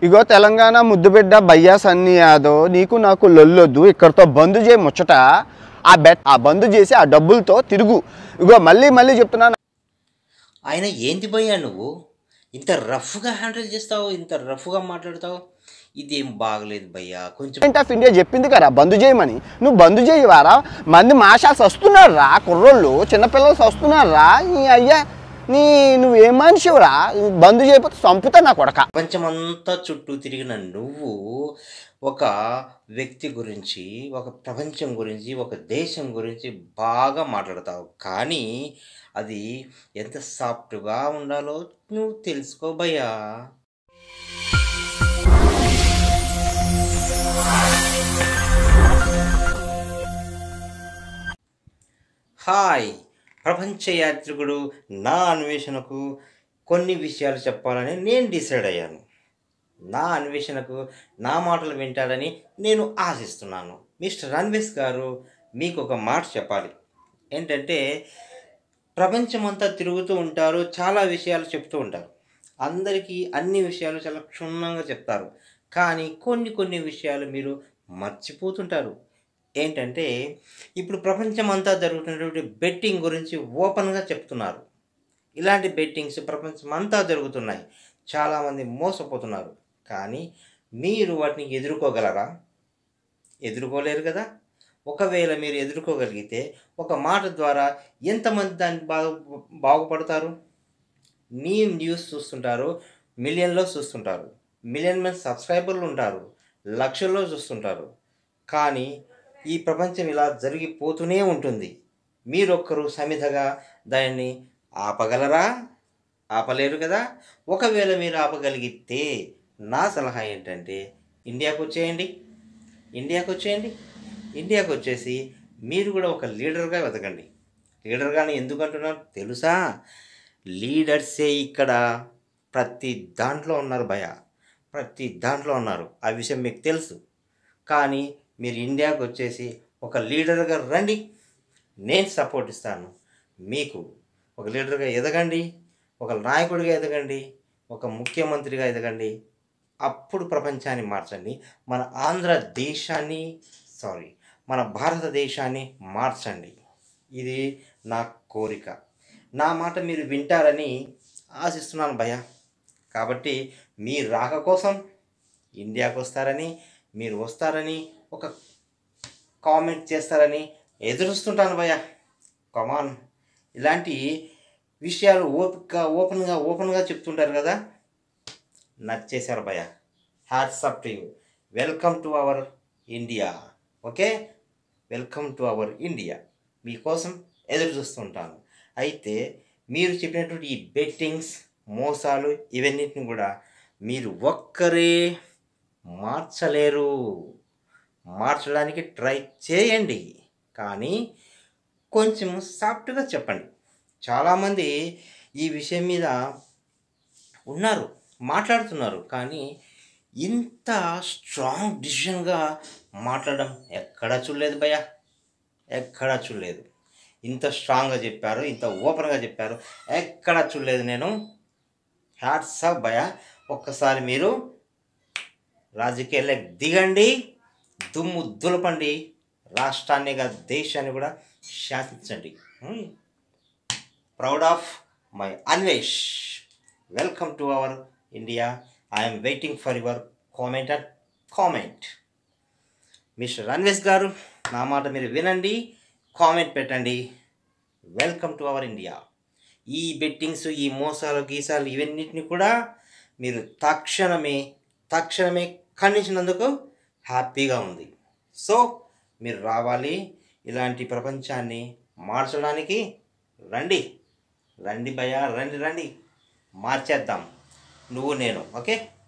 ఇగో తెలంగాణ ముద్దుబిడ్డ బయ్యా సన్ని యాదవ్ నీకు నాకు లొల్లొద్దు ఇక్కడతో బంద్ చేయి ముచ్చట ఆ బెట్ ఆ బంద్ చేసి ఆ డబ్బులతో తిరుగు ఇగో మళ్ళీ మళ్ళీ చెప్తున్నాను ఆయన ఏంటి భయ్యా నువ్వు ఇంత రఫ్గా హ్యాండిల్ చేస్తావు ఇంత రఫ్గా మాట్లాడతావు ఇదేం బాగలేదు భయ్యా కొంచెం గవర్నమెంట్ ఆఫ్ ఇండియా చెప్పింది కదా బంద్ చేయమని నువ్వు బంద్ చేయవారా మంది మాషాలు వస్తున్నారు రా కుర్రోళ్ళు చిన్నపిల్లలు వస్తున్నారు రా నీ అయ్యా నీ నువ్వేం మనిషివురా బంద్ చేయకపోతే చంపుతా నా కొడక ప్రపంచమంతా చుట్టూ తిరిగిన నువ్వు ఒక వ్యక్తి గురించి ఒక ప్రపంచం గురించి ఒక దేశం గురించి బాగా మాట్లాడతావు కానీ అది ఎంత సాఫ్ట్గా ఉండాలో నువ్వు తెలుసుకో భయ్యా హాయ్ ప్రపంచ యాత్రికుడు నా అన్వేషణకు కొన్ని విషయాలు చెప్పాలని నేను డిసైడ్ అయ్యాను నా అన్వేషణకు నా మాటలు వింటాడని నేను ఆశిస్తున్నాను మిస్టర్ అన్వేష్ గారు మీకు ఒక మాట చెప్పాలి ఏంటంటే ప్రపంచమంతా తిరుగుతూ ఉంటారు చాలా విషయాలు చెప్తూ ఉంటారు అందరికీ అన్ని విషయాలు చాలా క్షుణ్ణంగా చెప్తారు కానీ కొన్ని కొన్ని విషయాలు మీరు మర్చిపోతుంటారు ఏంటంటే ఇప్పుడు ప్రపంచమంతా జరుగుతున్నటువంటి బెట్టింగ్ గురించి ఓపెన్గా చెప్తున్నారు ఇలాంటి బెట్టింగ్స్ ప్రపంచమంతా జరుగుతున్నాయి చాలామంది మోసపోతున్నారు కానీ మీరు వాటిని ఎదుర్కోగలరా ఎదుర్కోలేరు కదా ఒకవేళ మీరు ఎదుర్కోగలిగితే ఒక మాట ద్వారా ఎంతమంది దాన్ని బాగు బాగుపడతారు నీ న్యూస్ చూస్తుంటారు మిలియన్లో చూస్తుంటారు మిలియన్ మంది సబ్స్క్రైబర్లు ఉంటారు లక్షల్లో చూస్తుంటారు కానీ ఈ ప్రపంచం ఇలా జరిగిపోతూనే ఉంటుంది మీరొక్కరు సమిధగా దాన్ని ఆపగలరా ఆపలేరు కదా ఒకవేళ మీరు ఆపగలిగితే నా సలహా ఏంటంటే ఇండియాకు వచ్చేయండి ఇండియాకు వచ్చేయండి ఇండియాకు వచ్చేసి మీరు కూడా ఒక లీడర్గా వెతకండి లీడర్గానే ఎందుకు అంటున్నారు తెలుసా లీడర్సే ఇక్కడ ప్రతి దాంట్లో ఉన్నారు భయ ప్రతి దాంట్లో ఉన్నారు ఆ విషయం మీకు తెలుసు కానీ మీరు ఇండియాకు వచ్చేసి ఒక లీడర్గా రండి నేను సపోర్ట్ ఇస్తాను మీకు ఒక లీడర్గా ఎదగండి ఒక నాయకుడిగా ఎదగండి ఒక ముఖ్యమంత్రిగా ఎదగండి అప్పుడు ప్రపంచాన్ని మార్చండి మన ఆంధ్రదేశాన్ని సారీ మన భారతదేశాన్ని మార్చండి ఇది నా కోరిక నా మాట మీరు వింటారని ఆశిస్తున్నాను భయ కాబట్టి మీ రాక కోసం ఇండియాకు వస్తారని మీరు వస్తారని ఒక కామెంట్ చేస్తారని ఎదురుస్తుంటాను భయ కమాన్ ఇలాంటి విషయాలు ఓపిక ఓపెన్గా ఓపెన్గా చెప్తుంటారు కదా నచ్చేశారు భయ hats up to you welcome to our India okay welcome to our India మీకోసం ఎదురు చూస్తుంటాను అయితే మీరు చెప్పినటువంటి ఈ బెట్టింగ్స్ మోసాలు ఇవన్నిటిని కూడా మీరు ఒక్కరే మార్చలేరు మార్చడానికి ట్రై చేయండి కానీ కొంచెం సాఫ్ట్గా చెప్పండి చాలామంది ఈ విషయం మీద ఉన్నారు మాట్లాడుతున్నారు కానీ ఇంత స్ట్రాంగ్ డిసిషన్గా మాట్లాడడం ఎక్కడా చూడలేదు భయ్యా ఎక్కడా చూడలేదు ఇంత స్ట్రాంగ్గా చెప్పారు ఇంత ఓపెన్గా చెప్పారు ఎక్కడా చూడలేదు నేను హ్యాట్స్ ఆఫ్ భయ ఒక్కసారి మీరు రాజకీయాలకు దిగండి దుమ్ము దులపండి రాష్ట్రాన్ని కాదు దేశాన్ని కూడా శాసించండి proud of my Anvesh welcome to our India I'm waiting for your comment and comment mister Anvesh గారు నా మాట మీరు వినండి కామెంట్ పెట్టండి వెల్కమ్ టు అవర్ ఇండియా ఈ బెట్టింగ్స్ ఈ మోసాలు గీసాలు ఇవన్నిటిని కూడా మీరు తక్షణమే తక్షణమే ఖండించినందుకు హ్యాపీగా ఉంది సో మీరు రావాలి ఇలాంటి ప్రపంచాన్ని మార్చడానికి రండి రండి భయ రండి రండి మార్చేద్దాం నువ్వు నేను ఓకే